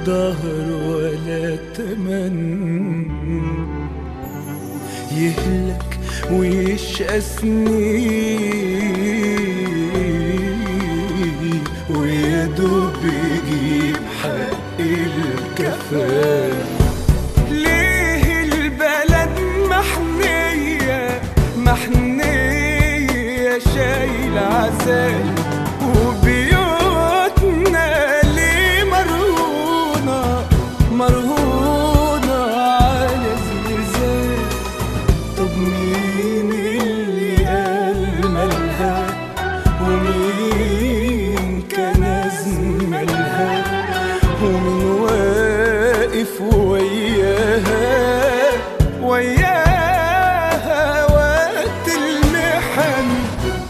ظهر ولا تمن يهلك ويشقى سنين ويا دوب يجيب حق الكفاف ليه البلد محنية محنية شايل عسل وبيوتنا ليه مرهونة مرهونة على زلزال طب مين اللي قال مالها ومين كان أزملها ومين واقف وياها وياها وقت المحن